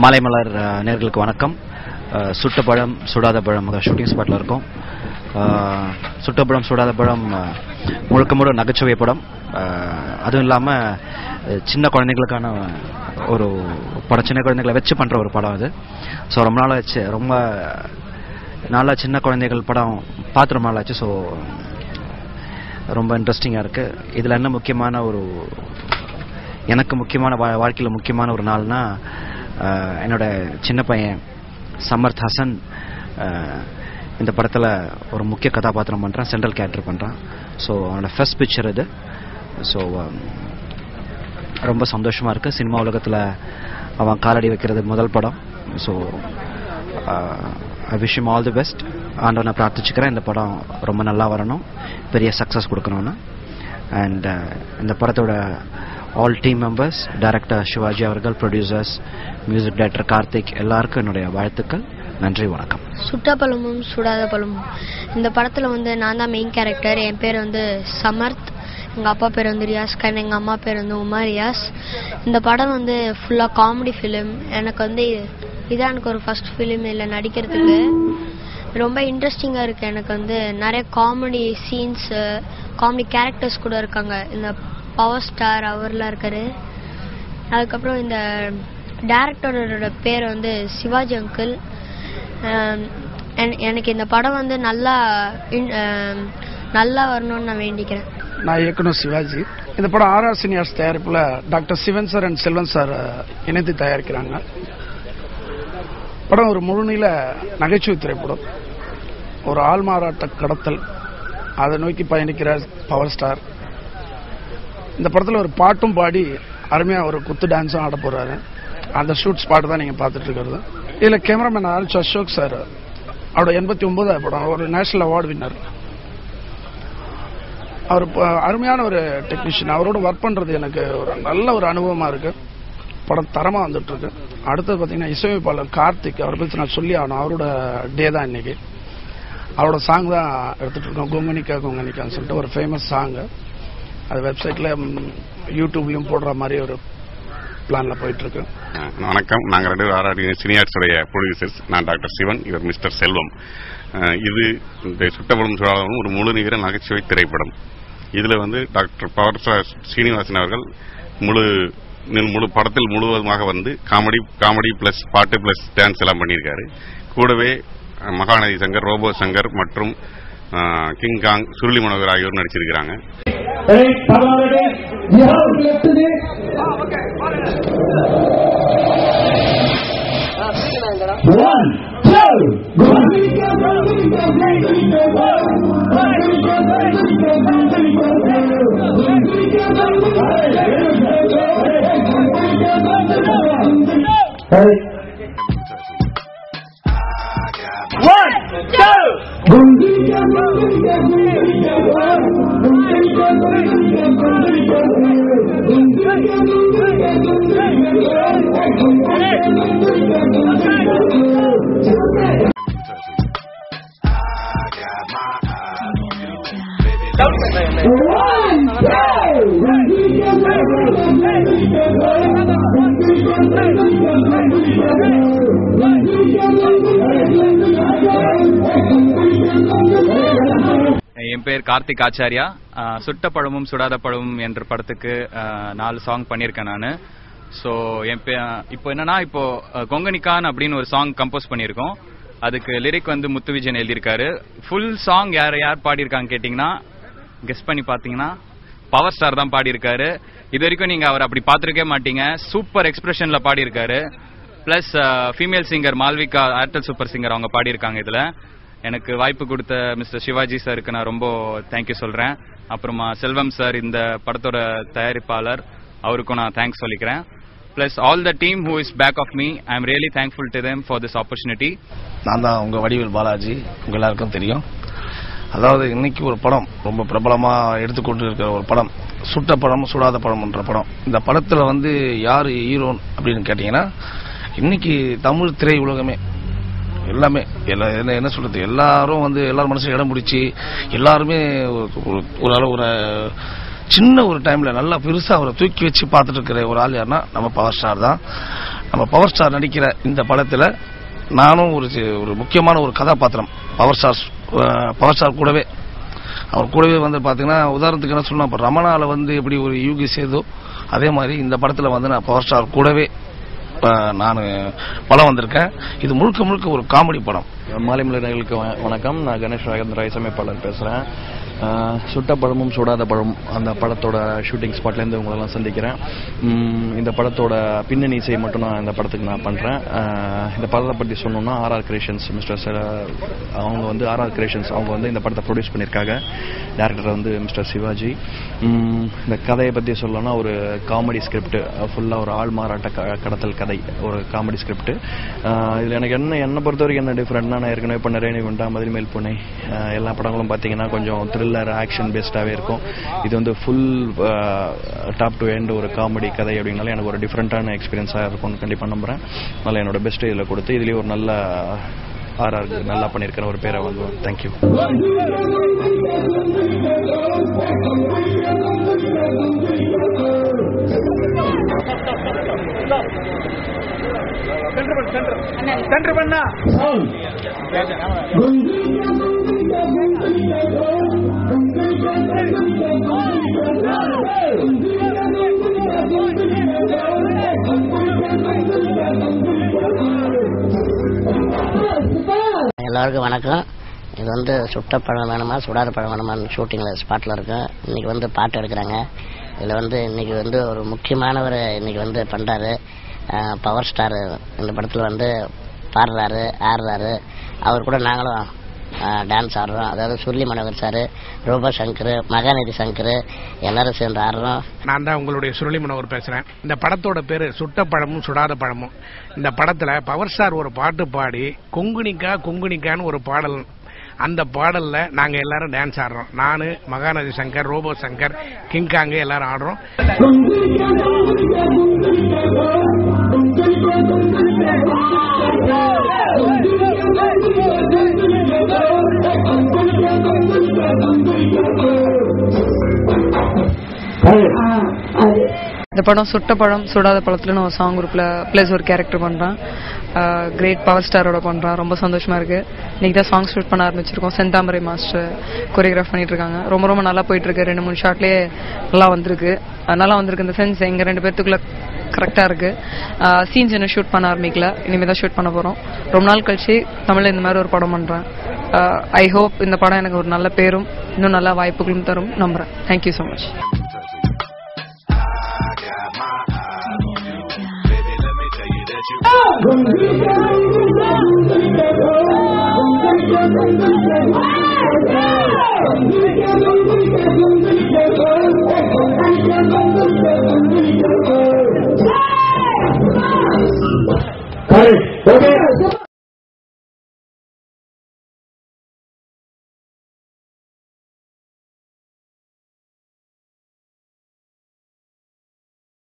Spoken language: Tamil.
மாலை மலர் அஹ், நேர்களுக்கு வணக்கம் அஹ், சுட்ட பழம் சுடாத பழம் ஷூட்டிங் ஸ்பாட்டில் இருக்கோம் அஹ், சுட்ட பழம் சுடாத பழம் அஹ், முழுக்க முழு நகைச்சுவை படம் அஹ், அதுவும் இல்லாமல் சின்ன குழந்தைங்களுக்கான ஒரு படம் சின்ன குழந்தைகளை வச்சு பண்ணுற ஒரு படம் அது ஸோ ரொம்ப நாள் ஆச்சு ரொம்ப நாளாக சின்ன குழந்தைகள் படம் பார்த்து ரொம்ப நாள் ஆச்சு ஸோ ரொம்ப இன்ட்ரெஸ்டிங்காக இருக்குது இதில் என்ன முக்கியமான ஒரு எனக்கு முக்கியமான வா- வாழ்க்கையில முக்கியமான ஒரு நாள்னா அஹ், என்னோட சின்ன பையன் சமர்த் ஹசன் அஹ், இந்த படத்தில் ஒரு முக்கிய கதாபாத்திரம் பண்ணுறான் சென்ட்ரல் கேரக்டர் பண்ணுறான் ஸோ அவனோட ஃபர்ஸ்ட் பிக்சர் இது ஸோ ரொம்ப சந்தோஷமாக இருக்குது சினிமா உலகத்தில் அவன் காலடி வைக்கிறது முதல் படம் so I wish all the best ஆண்டவனை பிரார்த்திச்சுக்கிறேன் இந்த படம் ரொம்ப நல்லா வரணும் பெரிய சக்ஸஸ் கொடுக்கணும்னு அண்ட் இந்த படத்தோட all team members director Sivaji அவர்கள் ப்ரொடியூசர்ஸ் மியூசிக் டைரக்டர் கார்த்திக் எல்லாருக்கும் என்னுடைய வாழ்த்துக்கள் நன்றி வணக்கம் சுட்ட பழமும் சுடாத பழமும் இந்த படத்தில் வந்து நான் தான் மெயின் கேரக்டர் என் பேர் வந்து சமர்த் எங்கள் அப்பா பேர் வந்து ரியாஸ் கான் எங்கள் அம்மா பேர் வந்து உமா ரியாஸ் இந்த படம் வந்து ஃபுல்லாக காமெடி ஃபிலிம் எனக்கு வந்து இதான் எனக்கு ஒரு ஃபர்ஸ்ட் ஃபிலிம் இதில் நடிக்கிறதுக்கு ரொம்ப இன்ட்ரெஸ்டிங்காக இருக்குது எனக்கு வந்து நிறைய காமெடி சீன்ஸு காமெடி கேரக்டர்ஸ் கூட இருக்காங்க இந்த பவர் ஸ்டார் அவர்லாம் இருக்காரு அதுக்கப்புறம் இந்த டேரக்டரோட பேர் வந்து சிவாஜி அங்கிள் ஆம், என- எனக்கு இந்த படம் வந்து நல்லா இன்- ஆம், நல்லா வரணும்னு நான் வேண்டிக்கிறேன் நான் இயக்குனர் சிவாஜி இந்த படம் ஆர்ஆர் சீனியர்ஸ் தயாரிப்புல doctor Sivan sir and Selvan sir அஹ், இணைந்து தயாரிக்கிறாங்க படம் ஒரு முழுநீள நகைச்சுவை திரைப்படம் ஒரு ஆள்மாறாட்ட கடத்தல் அதை நோக்கி பயணிக்கிற பவர் ஸ்டார் இந்த படத்துல ஒரு பாட்டும் பாடி அருமையா ஒரு குத்து டான்ஸும் ஆட போறாரு அந்த ஷூட் ஸ்பாட் தான் நீங்க பார்த்துட்டு இருக்கிறது இதுல கேமராமேன் ஆல்ச் அசோக் சார் அவரோட எண்பத்தி ஒன்பதாவது படம் ஒரு நேஷனல் அவார்டு வின்னர் அவர் ப- அருமையான ஒரு டெக்னீஷியன் அவரோட ஒர்க் பண்றது எனக்கு ஒரு நல்ல ஒரு அனுபவமா இருக்கு படம் தரமா வந்துட்டு இருக்கு அடுத்தது பாத்தீங்கன்னா இசையமைப்பாளர் கார்த்திக் அவரை பத்தி நான் சொல்லி ஆகணும் அவரோட டே தான் இன்னைக்கு அவரோட சாங் தான் எடுத்துட்டு இருக்கோம் கொங்கனிக்கா கொங்கனிக்கான்னு சொல்லிட்டு ஒரு ஃபேமஸ் சாங் அது வெப்சைட்ல ம், யூடியூப்லயும் போடுற மாதிரி ஒரு பிளான்ல போயிட்டு இருக்கு அஹ் வணக்கம் நாங்கள் ரெண்டு பேரும் ஆர்ஆர் சீனியர்ஸுடைய ப்ரொடியூசர்ஸ் நான் டாக்டர் சிவன் இவர் மிஸ்டர் செல்வம் அஹ் இது இந்த சுட்டப்படும் சுழலும் ஒரு முழு நிகர நகைச்சுவை திரைப்படம் இதுல வந்து டாக்டர் பவர் ஸ்டார் சீனிவாசன் அவர்கள் முழு நில் முழு படத்தில் முழுவதுமாக வந்து காமெடி காமெடி பிளஸ் பாட்டு பிளஸ் டான்ஸ் எல்லாம் பண்ணியிருக்காரு கூடவே அஹ், மகாநதி சங்கர் ரோபோ சங்கர் மற்றும் அஹ், கிங் காங் சுருளி மனோகர் ஆகியோர் நடிச்சிருக்கிறாங்க Ready? Come on, ready? You have left to this. One, two, Ready? One, என் பேர் கார்த்திக் ஆச்சாரியா ஆஹ் சுட்ட பழமும் சுடாத பழமும் என்ற படத்துக்கு ஆஹ் நாலு சாங் பண்ணியிருக்கேன் நான் ஸோ என் பே இப்போ என்னன்னா இப்போ அஹ், கொங்கனிகான் அப்படின்னு ஒரு சாங் கம்போஸ் பண்ணியிருக்கோம் அதுக்கு லிரிக் வந்து முத்து விஜயன் எழுதியிருக்காரு ஃபுல் சாங் யார் யார் பாடியிருக்காங்க கேட்டிங்கன்னா கெஸ் பண்ணி பார்த்தீங்கன்னா பவர் ஸ்டார் தான் பாடியிருக்காரு இது வரைக்கும் நீங்க அவர் அப்படி பார்த்துருக்கே மாட்டீங்க சூப்பர் எக்ஸ்பிரஷன்ல பாடியிருக்காரு plus female singer Malvika Airtel super singer அவங்க பாடியிருக்காங்க இதுல எனக்கு வாய்ப்பு கொடுத்த மிஸ்டர் சிவாஜி சாருக்கு நான் ரொம்ப தேங்க்யூ சொல்றேன் அப்புறமா செல்வம் சார் இந்த படத்தோட தயாரிப்பாளர் அவருக்கும் நான் தேங்க்ஸ் சொல்லிக்கிறேன் plus all the team who is back of me I am really thankful to them for this opportunity நான் தான் உங்க வடிவேல் பாலாஜி உங்க எல்லாருக்கும் தெரியும் அதாவது இன்னைக்கு ஒரு படம் ரொம்ப பிரபலமா எடுத்துக்கொண்டு இருக்கிற ஒரு படம் சுட்ட படம் சுடாத படம்ன்ற படம் இந்த படத்துல வந்து யாரு ஹீரோன் அப்படின்னு கேட்டீங்கன்னா இன்னைக்கு தமிழ் திரை உலகமே எல்லாமே எல்லா என்ன என்ன சொல்றது எல்லாரும் வந்து எல்லாரும் மனசுல இடம் பிடிச்சி எல்லாருமே ஒரு- ஒரு- ஒரு அளவு ஒரு சின்ன ஒரு டைம்ல நல்லா பெருசா அவரை தூக்கி வச்சு பார்த்துட்டு இருக்கிற ஒரு ஆள் யாருன்னா நம்ம பவர் ஸ்டார் தான் நம்ம பவர் ஸ்டார் நடிக்கிற இந்த படத்துல நானும் ஒரு சி- ஒரு முக்கியமான ஒரு கதாபாத்திரம் பவர் ஸ்டார் பவர் ஸ்டார் கூடவே அவர் கூடவே வந்து பாத்தீங்கன்னா உதாரணத்துக்கு என்ன சொல்லணும் இப்ப ரமணால வந்து எப்படி ஒரு யூகி சேதோ அதே மாதிரி இந்த படத்துல வந்து நான் பவர் ஸ்டார் கூடவே நான் படம் வந்திருக்கேன் இது முழுக்க முழுக்க ஒரு காமெடி படம் மாலை மலர்களுக்கு வ- வணக்கம் நான் கணேஷ் ராகேந்திரா இசையமைப்பாளர் பேசுகிறேன் சுட்ட பழமும் சுடாத பழம் அந்த படத்தோட ஷூட்டிங் ஸ்பாட்லேருந்து உங்களெல்லாம் சந்திக்கிறேன் உம், இந்த படத்தோட பின்னணி இசை மட்டும் நான் இந்த படத்துக்கு நான் பண்ணுறேன் இந்த படத்தை பற்றி சொல்லணும்னா ஆர்ஆர் கிரியேஷன்ஸ் மிஸ்டர் அவங்க வந்து ஆர்ஆர் கிரியேஷன்ஸ் அவங்க வந்து இந்த படத்தை ப்ரொடியூஸ் பண்ணியிருக்காங்க டேரக்டர் வந்து மிஸ்டர் சிவாஜி உம், இந்த கதையை பற்றி சொல்லணும்னா ஒரு காமெடி ஸ்கிரிப்ட் ஃபுல்லாக ஒரு ஆள் மாறாட்ட க- கடத்தல் கதை ஒரு காமெடி ஸ்கிரிப்ட் இதில் எனக்கு என்ன என்னை பொறுத்த வரைக்கும் என்ன டிஃப்ரெண்ட்னா நான் ஏற்கனவே பண்ண ரேணி வெண்டா மதுரை மேல் பூனை ஆஹ் எல்லா படங்களும் பார்த்தீங்கன்னா கொஞ்சம் த்ரில்லர் ஆக்ஷன் பேஸ்டாகவே இருக்கும் இது வந்து ஃபுல் டாப் டு எண்ட் ஒரு காமெடி கதை அப்படின்னால எனக்கு ஒரு டிஃப்ரெண்ட்டான எக்ஸ்பீரியன்ஸாக இருக்கும்னு கண்டிப்பாக நம்புகிறேன் அதனால் என்னோட பெஸ்ட் இதில் கொடுத்து இதுலேயே ஒரு நல்ல ஆர்ஆர் நல்லா பண்ணியிருக்கிற ஒரு பேரை வந்து தேங்க்யூ எல்லாருக்கும் வணக்கம் இது வந்து சுட்ட பழம் வேணுமா சுடாத பழம் வேணுமான்னு ஷூட்டிங்கில் ஸ்பாட்டில் இருக்கோம் இன்னைக்கு வந்து பாட்டு எடுக்கிறாங்க இதில் வந்து இன்னைக்கு வந்து ஒரு முக்கியமானவர் இன்னைக்கு வந்து பண்ணுறாரு பவர் ஸ்டார் இந்த படத்தில் வந்து பாடுறாரு ஆடுறாரு அவர் கூட நாங்களும் டான்ஸ் ஆடுறோம் அதாவது சுருளி மனோகர் சார் ரூபா சங்கர் மகாநதி சங்கர் எல்லாரும் சேர்ந்து ஆடுறோம் நான் தான் உங்களுடைய சுருளி மனோகர் பேசுறேன் இந்த படத்தோட பேரு சுட்ட பழமும் சுடாத பழமும் இந்த படத்துல பவர் ஸ்டார் ஒரு பாட்டு பாடி கொங்குனிக்கா கொங்குனிக்கான்னு ஒரு பாடல் அந்த பாடல்ல நாங்க எல்லாரும் டான்ஸ் ஆடுறோம் நானு மகாநதி சங்கர் ரோபோ சங்கர் கிங்காங்க எல்லாரும் ஆடுறோம் இந்த படம் சுட்ட பழம் சுடாத பழத்துல நான் ஒரு சாங் குரூப்ல பிளஸ் ஒரு கேரக்டர் பண்றேன் கிரேட் பவர் ஸ்டாரோட பண்றேன் ரொம்ப சந்தோஷமா இருக்கு இன்னைக்கு தான் சாங் ஷூட் பண்ண ஆரம்பிச்சிருக்கோம் செந்தாமரை மாஸ்டர் கொரியோகிராஃப் பண்ணிட்டு இருக்காங்க ரொம்ப ரொம்ப நல்லா போயிட்டு இருக்கு ரெண்டு மூணு ஷாட்லயே நல்லா வந்திருக்கு அஹ் நல்லா வந்திருக்கு இந்த சென்ஸ் எங்க ரெண்டு பேர்த்துக்குள்ள கரெக்டா இருக்கு சீன்ஸ் இன்னும் ஷூட் பண்ண ஆரம்பிக்கல இனிமே தான் ஷூட் பண்ண போறோம் ரொம்ப நாள் கழிச்சு தமிழ்ல இந்த மாதிரி ஒரு படம் பண்றேன் ஐ ஹோப் இந்த படம் எனக்கு ஒரு நல்ல பேரும் இன்னும் நல்ல வாய்ப்புகளும் தரும் நம்புறேன் thank you so much Thank you.